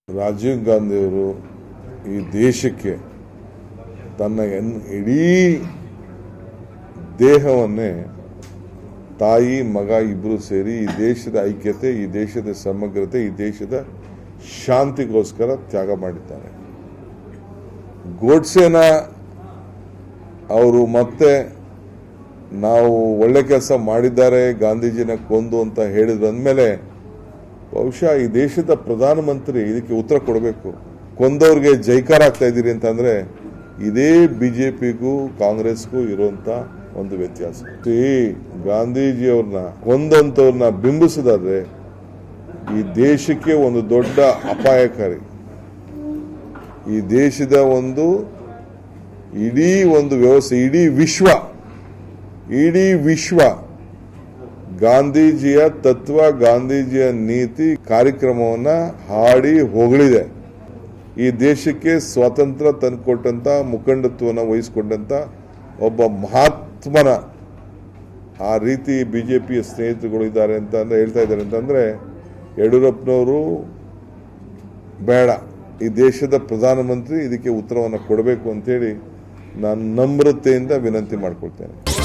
ರಾಜೀವ್ ಗಾಂಧಿಯವರು ಈ ದೇಶಕ್ಕೆ ತನ್ನ ಎನ್ ಇಡೀ ದೇಹವನ್ನೇ ತಾಯಿ ಮಗ ಇಬ್ಬರು ಸೇರಿ ಈ ದೇಶದ ಐಕ್ಯತೆ ಈ ದೇಶದ ಸಮಗ್ರತೆ ಈ ದೇಶದ ಶಾಂತಿಗೋಸ್ಕರ ತ್ಯಾಗ ಮಾಡಿದ್ದಾರೆ ಗೋಡ್ಸೆನ ಅವರು ಮತ್ತೆ ನಾವು ಒಳ್ಳೆ ಕೆಲಸ ಮಾಡಿದ್ದಾರೆ ಗಾಂಧೀಜಿನ ಕೊಂದು ಅಂತ ಹೇಳಿದ್ರು ಅಂದಮೇಲೆ ಬಹುಶಃ ಈ ದೇಶದ ಪ್ರಧಾನಮಂತ್ರಿ ಇದಕ್ಕೆ ಉತ್ತರ ಕೊಡಬೇಕು ಕೊಂದವ್ರಿಗೆ ಜೈಕಾರ ಆಗ್ತಾ ಇದ್ದೀರಿ ಅಂತಂದ್ರೆ ಇದೇ ಬಿಜೆಪಿಗೂ ಕಾಂಗ್ರೆಸ್ಗೂ ಇರುವಂತ ಒಂದು ವ್ಯತ್ಯಾಸ ಈ ಗಾಂಧೀಜಿಯವ್ರನ್ನ ಕೊಂದಂತವ್ರನ್ನ ಬಿಂಬಿಸೋದಾದ್ರೆ ಈ ದೇಶಕ್ಕೆ ಒಂದು ದೊಡ್ಡ ಅಪಾಯಕಾರಿ ಈ ದೇಶದ ಒಂದು ಇಡೀ ಒಂದು ವ್ಯವಸ್ಥೆ ಇಡೀ ವಿಶ್ವ ಇಡೀ ವಿಶ್ವ ಗಾಂಧೀಜಿಯ ತತ್ವ ಗಾಂಧೀಜಿಯ ನೀತಿ ಕಾರ್ಯಕ್ರಮವನ್ನ ಹಾಡಿ ಹೊಗಳಿದೆ ಈ ದೇಶಕ್ಕೆ ಸ್ವಾತಂತ್ರ್ಯ ತಂದುಕೊಟ್ಟಂತ ಮುಖಂಡತ್ವವನ್ನು ವಹಿಸಿಕೊಂಡಂತ ಒಬ್ಬ ಮಹಾತ್ಮನ ಆ ರೀತಿ ಬಿಜೆಪಿಯ ಸ್ನೇಹಿತರುಗಳು ಇದ್ದಾರೆ ಅಂತ ಅಂದ್ರೆ ಹೇಳ್ತಾ ಇದ್ದಾರೆ ಅಂತಂದ್ರೆ ಯಡಿಯೂರಪ್ಪನವರು ಬೇಡ ಈ ದೇಶದ ಪ್ರಧಾನಮಂತ್ರಿ ಇದಕ್ಕೆ ಉತ್ತರವನ್ನು ಕೊಡಬೇಕು ಅಂತೇಳಿ ನಾನು ನಮ್ರತೆಯಿಂದ ವಿನಂತಿ ಮಾಡ್ಕೊಳ್ತೇನೆ